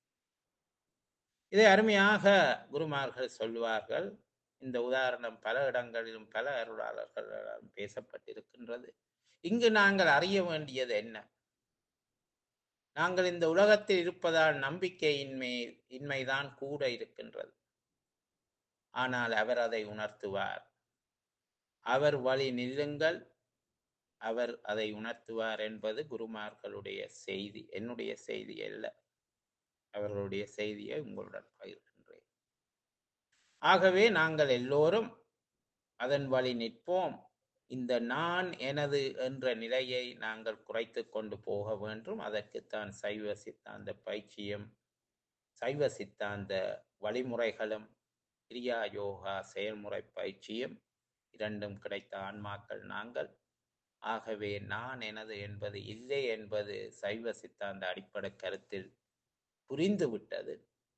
இதை அருமையாக குருமார்கள் சொல்வார்கள் இந்த உதாரணம் பல இடங்களிலும் பல அருளாளர்களாலும் பேசப்பட்டிருக்கின்றது இங்கு நாங்கள் அறிய வேண்டியது என்ன நாங்கள் இந்த உலகத்தில் இருப்பதால் நம்பிக்கையின்மை இன்மைதான் கூட இருக்கின்றது ஆனால் அவர் அதை உணர்த்துவார் அவர் வழி நில்லுங்கள் அவர் அதை உணர்த்துவார் என்பது குருமார்களுடைய செய்தி என்னுடைய செய்தி அல்ல அவர்களுடைய செய்தியை உங்களுடன் பகிர்கின்றேன் ஆகவே நாங்கள் எல்லோரும் அதன் வழி நிற்போம் இந்த நான் எனது என்ற நிலையை நாங்கள் குறைத்து கொண்டு போக வேண்டும் அதற்குத்தான் சைவ சித்தாந்த பயிற்சியும் சைவ சித்தாந்த வழிமுறைகளும் கிரியா யோகா செயல்முறை பயிற்சியும் இரண்டும் கிடைத்த ஆன்மாக்கள் நாங்கள் ஆகவே நான் எனது என்பது இல்லை என்பது சைவ சித்தாந்த அடிப்படை கருத்தில் புரிந்து விட்டது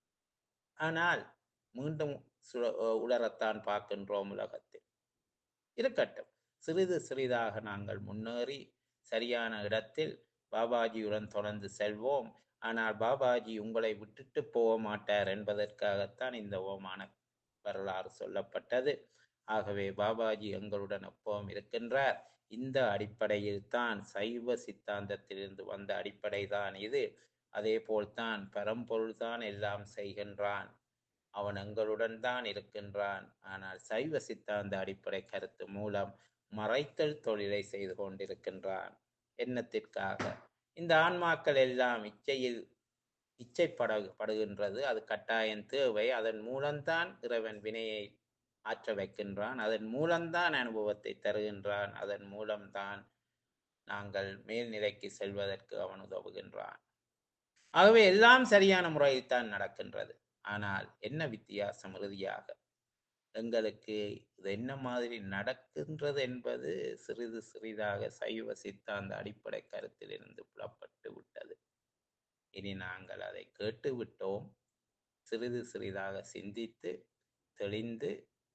ஆனால் மீண்டும் சுழ- உலரத்தான் பார்க்கின்றோம் உலகத்தில் இருக்கட்டும் சிறிது சிறிதாக நாங்கள் முன்னேறி சரியான இடத்தில் பாபாஜியுடன் தொடர்ந்து செல்வோம் ஆனால் பாபாஜி உங்களை விட்டுட்டு போக மாட்டார் என்பதற்காகத்தான் இந்த ஓமான வரலாறு சொல்லப்பட்டது ஆகவே பாபாஜி எங்களுடன் எப்பவும் இருக்கின்றார் இந்த அடிப்படையில் தான் சைவ சித்தாந்தத்திலிருந்து வந்த அடிப்படை தான் இது அதே போல்தான் பரம்பொருள் தான் எல்லாம் செய்கின்றான் அவன் எங்களுடன் தான் இருக்கின்றான் ஆனால் சைவ சித்தாந்த அடிப்படை கருத்து மூலம் மறைத்தல் தொழிலை செய்து கொண்டிருக்கின்றான் எண்ணத்திற்காக இந்த ஆன்மாக்கள் எல்லாம் இச்சையில் இச்சைப்பட படுகின்றது அது கட்டாயம் தேவை அதன் மூலம்தான் இறைவன் வினையை ஆற்ற வைக்கின்றான் அதன் மூலம்தான் அனுபவத்தை தருகின்றான் அதன் மூலம்தான் நாங்கள் மேல்நிலைக்கு செல்வதற்கு அவன் உதவுகின்றான் ஆகவே எல்லாம் சரியான முறையில் தான் நடக்கின்றது ஆனால் என்ன வித்தியாசம் இறுதியாக எங்களுக்கு இது என்ன மாதிரி நடக்கின்றது என்பது சிறிது சிறிதாக சைவ சித்தாந்த அடிப்படை கருத்திலிருந்து புலப்பட்டு விட்டது இனி நாங்கள் அதை கேட்டு விட்டோம் சிறிது சிறிதாக சிந்தித்து தெளிந்து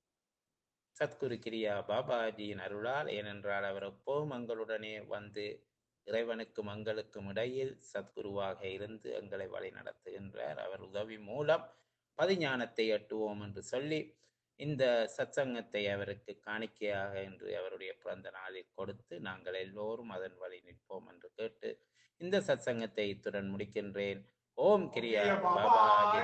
சத்குரு கிரியா பாபாஜியின் அருளால் ஏனென்றால் அவர் எப்போதும் எங்களுடனே வந்து இறைவனுக்கும் எங்களுக்கும் இடையில் சத்குருவாக இருந்து எங்களை வழி நடத்துகின்றார் அவர் உதவி மூலம் பதிஞானத்தை எட்டுவோம் என்று சொல்லி இந்த சத்சங்கத்தை அவருக்கு காணிக்கையாக என்று அவருடைய பிறந்த நாளில் கொடுத்து நாங்கள் எல்லோரும் அதன் வழி நிற்போம் என்று கேட்டு இந்த சத்சங்கத்தை இத்துடன் முடிக்கின்றேன் ஓம் கிரியா பாபாஜி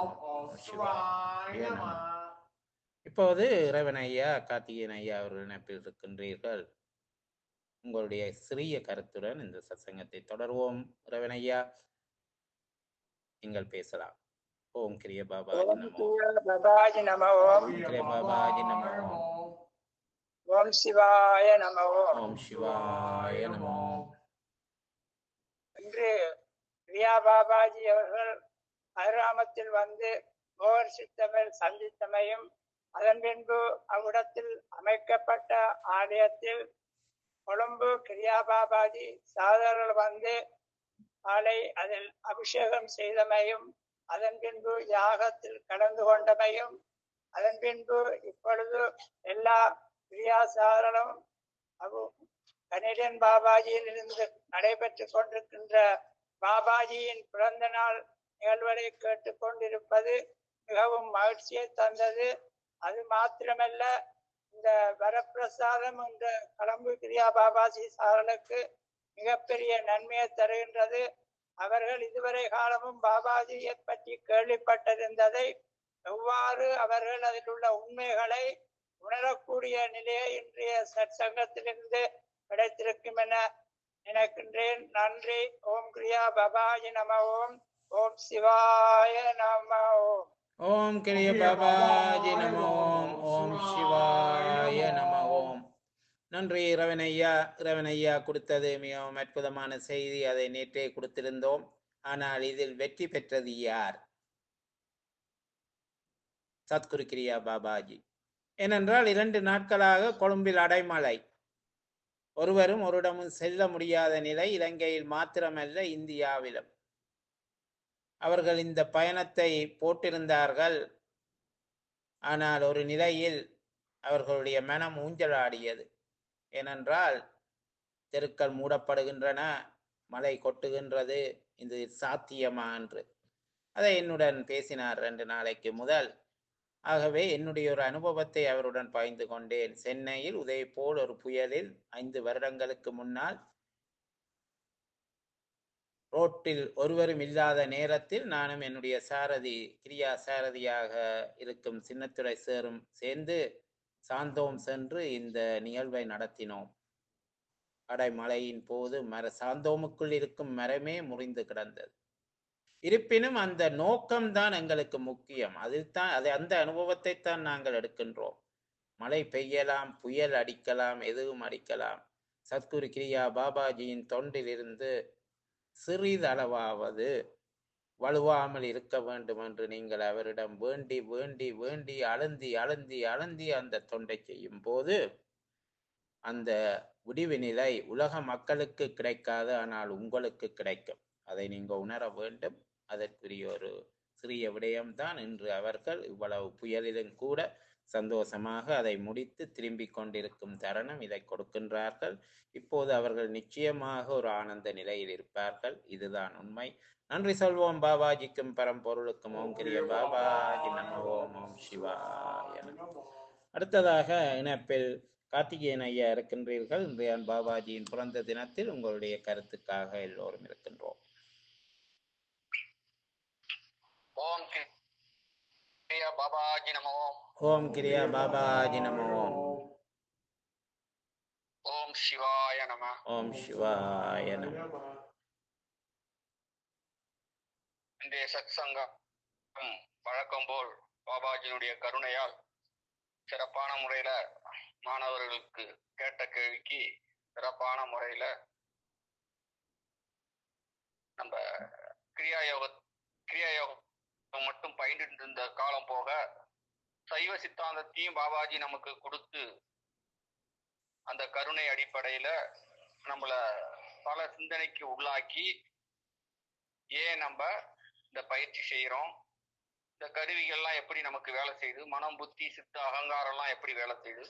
இப்போது இறைவன் ஐயா கார்த்திகேயன் ஐயா அவர்கள் இணைப்பில் இருக்கின்றீர்கள் உங்களுடைய சிறிய கருத்துடன் இந்த சத்சங்கத்தை தொடர்வோம் இறைவன் ஐயா நீங்கள் பேசலாம் ஓம் கிரிய பாபாஜி ஓம் நமோ சிவாய பாபாஜி நம ஓம் கிரிய பாபாஜி நமோ ஓம் சிவாய நம ஓம் ஓம் சிவாய நமோ இன்று பிரியா பாபாஜி அவர்கள் அருராமத்தில் வந்து மோகர் சித்தமில் சந்தித்தமையும் அதன் பின்பு அவ்விடத்தில் அமைக்கப்பட்ட ஆலயத்தில் கொழும்பு கிரியா பாபாஜி சாதர்கள் வந்து காலை அதில் அபிஷேகம் செய்தமையும் அதன் பின்பு யாகத்தில் கலந்து கொண்டமையும் அதன் பின்பு இப்பொழுது எல்லா கிரியாசாரனும் அவு கனேடியன் பாபாஜியில் இருந்து நடைபெற்றுக் கொண்டிருக்கின்ற பாபாஜியின் பிறந்த நாள் நிகழ்வுகளை கேட்டுக் கொண்டிருப்பது மிகவும் மகிழ்ச்சியை தந்தது அது மாத்திரமல்ல இந்த வரப்பிரசாதம் என்ற கலம்பு கிரியா பாபாஜி சாரனுக்கு மிகப்பெரிய நன்மையை தருகின்றது அவர்கள் இதுவரை காலமும் பாபாஜியை பற்றி கேள்விப்பட்டிருந்ததை எவ்வாறு அவர்கள் அதில் உள்ள உண்மைகளை உணரக்கூடிய நிலையை இன்றைய சற்சங்கத்திலிருந்து கிடைத்திருக்கும் என நினைக்கின்றேன் நன்றி ஓம் கிரியா பபாஜி நம ஓம் ஓம் சிவாய நம ஓம் ஓம் கிரிய பாபாஜி நம ஓம் ஓம் சிவாய நம ஓம் நன்றி இரவனையா இரவனையா கொடுத்தது மிகவும் அற்புதமான செய்தி அதை நேற்றே கொடுத்திருந்தோம் ஆனால் இதில் வெற்றி பெற்றது யார் சத்குரு கிரியா பாபாஜி ஏனென்றால் இரண்டு நாட்களாக கொழும்பில் அடைமழை ஒருவரும் ஒருடமும் செல்ல முடியாத நிலை இலங்கையில் மாத்திரமல்ல இந்தியாவிலும் அவர்கள் இந்த பயணத்தை போட்டிருந்தார்கள் ஆனால் ஒரு நிலையில் அவர்களுடைய மனம் ஊஞ்சலாடியது ஏனென்றால் தெருக்கள் மூடப்படுகின்றன மழை கொட்டுகின்றது இது சாத்தியமா என்று அதை என்னுடன் பேசினார் ரெண்டு நாளைக்கு முதல் ஆகவே என்னுடைய ஒரு அனுபவத்தை அவருடன் பகிர்ந்து கொண்டேன் சென்னையில் உதயபோல் ஒரு புயலில் ஐந்து வருடங்களுக்கு முன்னால் ரோட்டில் ஒருவரும் இல்லாத நேரத்தில் நானும் என்னுடைய சாரதி கிரியா சாரதியாக இருக்கும் சின்னத்துறை சேரும் சேர்ந்து சாந்தோம் சென்று இந்த நிகழ்வை நடத்தினோம் அடைமழையின் போது மர சாந்தோமுக்குள் இருக்கும் மரமே முறிந்து கிடந்தது இருப்பினும் அந்த நோக்கம்தான் எங்களுக்கு முக்கியம் அதில்தான் அது அந்த அனுபவத்தை தான் நாங்கள் எடுக்கின்றோம் மழை பெய்யலாம் புயல் அடிக்கலாம் எதுவும் அடிக்கலாம் சத்குரு கிரியா பாபாஜியின் தொண்டிலிருந்து சிறிதளவாவது வலுவாமல் இருக்க வேண்டும் என்று நீங்கள் அவரிடம் வேண்டி வேண்டி வேண்டி அழுந்தி அழுந்தி அழுந்தி அந்த தொண்டை செய்யும் போது அந்த விடிவு நிலை உலக மக்களுக்கு கிடைக்காது ஆனால் உங்களுக்கு கிடைக்கும் அதை நீங்க உணர வேண்டும் அதற்குரிய ஒரு சிறிய விடயம்தான் இன்று அவர்கள் இவ்வளவு புயலிலும் கூட சந்தோஷமாக அதை முடித்து திரும்பிக் கொண்டிருக்கும் தருணம் இதை கொடுக்கின்றார்கள் இப்போது அவர்கள் நிச்சயமாக ஒரு ஆனந்த நிலையில் இருப்பார்கள் இதுதான் உண்மை நன்றி சொல்வோம் பாபாஜிக்கும் பரம்பொருளுக்கும் ஓம் கிரிய பாபாஜி நம ஓம் ஓம் சிவாய நம. அடுத்ததாக இணைப்பில் கார்த்திகேயன் ஐயா இருக்கின்றீர்கள் இன்றைய பாபாஜியின் பிறந்த தினத்தில் உங்களுடைய கருத்துக்காக எல்லோரும் இருக்கின்றோம் ஓம் கிரியா பாபாஜி நம ஓம் ஓம் கிரியா பாபாஜி நம ஓம் ஓம் சிவாய நம ஓம் சிவாய நம இன்றைய சத் சங்கம் வழக்கம் போல் பாபாஜியினுடைய கருணையால் சிறப்பான முறையில மாணவர்களுக்கு கேட்ட கேள்விக்கு சிறப்பான முறையில நம்ம கிரியா யோக கிரியா யோகம் மட்டும் பயின்று இருந்த காலம் போக சைவ சித்தாந்தத்தையும் பாபாஜி நமக்கு கொடுத்து அந்த கருணை அடிப்படையில நம்மள பல சிந்தனைக்கு உள்ளாக்கி ஏன் நம்ம இந்த பயிற்சி செய்யறோம் இந்த கருவிகள்லாம் எப்படி நமக்கு வேலை செய்யுது மனம் புத்தி சித்த அகங்காரம்லாம் எப்படி வேலை செய்யுது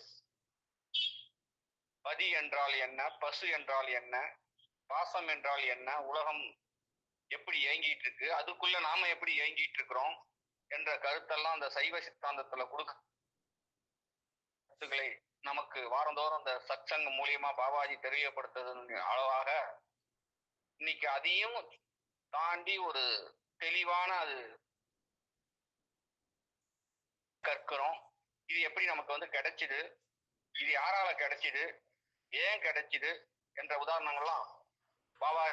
பதி என்றால் என்ன பசு என்றால் என்ன பாசம் என்றால் என்ன உலகம் எப்படி இயங்கிட்டு இருக்கு அதுக்குள்ள நாம எப்படி இயங்கிட்டு இருக்கிறோம் என்ற கருத்தெல்லாம் அந்த சைவ சித்தாந்தத்துல கொடுக்க கருத்துக்களை நமக்கு வாரந்தோறும் அந்த சத்சங்கம் மூலியமா பாபாஜி தெரியப்படுத்துறது அளவாக இன்னைக்கு அதையும் தாண்டி ஒரு தெளிவான அது கற்கிறோம் இது எப்படி நமக்கு வந்து கிடைச்சிது இது யாரால கிடைச்சிது ஏன் கிடைச்சிது என்ற உதாரணங்கள்லாம் பாபா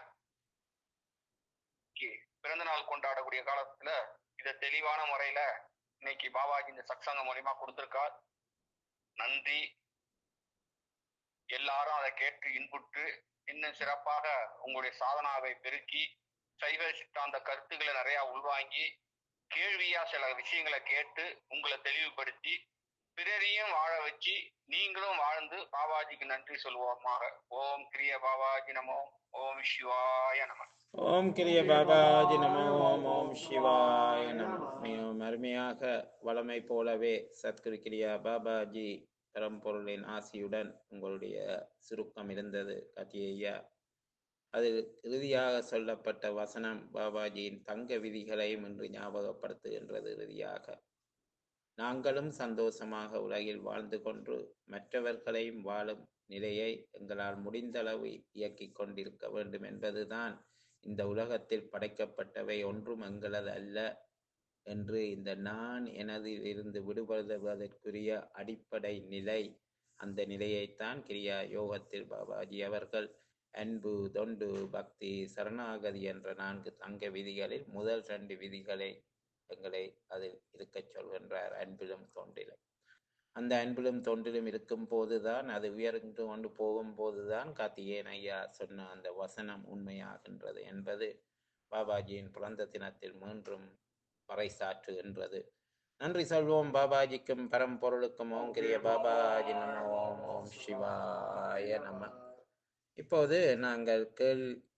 பிறந்த நாள் கொண்டாடக்கூடிய காலத்துல இத தெளிவான முறையில இன்னைக்கு பாபாஜி இந்த சத்சங்கம் மூலியமா கொடுத்திருக்கார் நன்றி எல்லாரும் அதை கேட்டு இன்புற்று இன்னும் சிறப்பாக உங்களுடைய சாதனாவை பெருக்கி சைவ சித்தாந்த கருத்துக்களை நிறைய உள்வாங்கி கேள்வியா சில விஷயங்களை கேட்டு உங்களை தெளிவுபடுத்தி பிறரையும் வாழ வச்சு நீங்களும் வாழ்ந்து பாபாஜிக்கு நன்றி சொல்வோமாக ஓம் கிரிய பாபாஜி நமோ ஓம் சிவாய நம ஓம் கிரிய பாபாஜி நம ஓம் ஓம் சிவாய நம மிகவும் அருமையாக வளமை போலவே சத்குரு கிரியா பாபாஜி பரம்பொருளின் ஆசியுடன் உங்களுடைய சுருக்கம் இருந்தது கார்த்திகேயா அதில் இறுதியாக சொல்லப்பட்ட வசனம் பாபாஜியின் தங்க விதிகளையும் இன்று ஞாபகப்படுத்துகின்றது இறுதியாக நாங்களும் சந்தோஷமாக உலகில் வாழ்ந்து கொண்டு மற்றவர்களையும் வாழும் நிலையை எங்களால் முடிந்தளவு இயக்கிக் கொண்டிருக்க வேண்டும் என்பதுதான் இந்த உலகத்தில் படைக்கப்பட்டவை ஒன்றும் எங்களது அல்ல என்று இந்த நான் எனதில் இருந்து விடுபடுவதற்குரிய அடிப்படை நிலை அந்த நிலையைத்தான் கிரியா யோகத்தில் பாபாஜி அவர்கள் அன்பு தொண்டு பக்தி சரணாகதி என்ற நான்கு தங்க விதிகளில் முதல் ரெண்டு விதிகளை எங்களை அதில் இருக்கச் சொல்கின்றார் அன்பிலும் தொண்டிலும் அந்த அன்பிலும் தொண்டிலும் இருக்கும் போதுதான் அது உயர்ந்து கொண்டு போகும் போதுதான் கார்த்திகேயன் ஐயா சொன்ன அந்த வசனம் உண்மையாகின்றது என்பது பாபாஜியின் பிறந்த தினத்தில் மீண்டும் பறைசாற்றுகின்றது நன்றி சொல்வோம் பாபாஜிக்கும் பரம்பொருளுக்கும் ஓம் கிரிய பாபாஜி நம ஓம் ஓம் சிவாய நம இப்போது நாங்கள் கேள்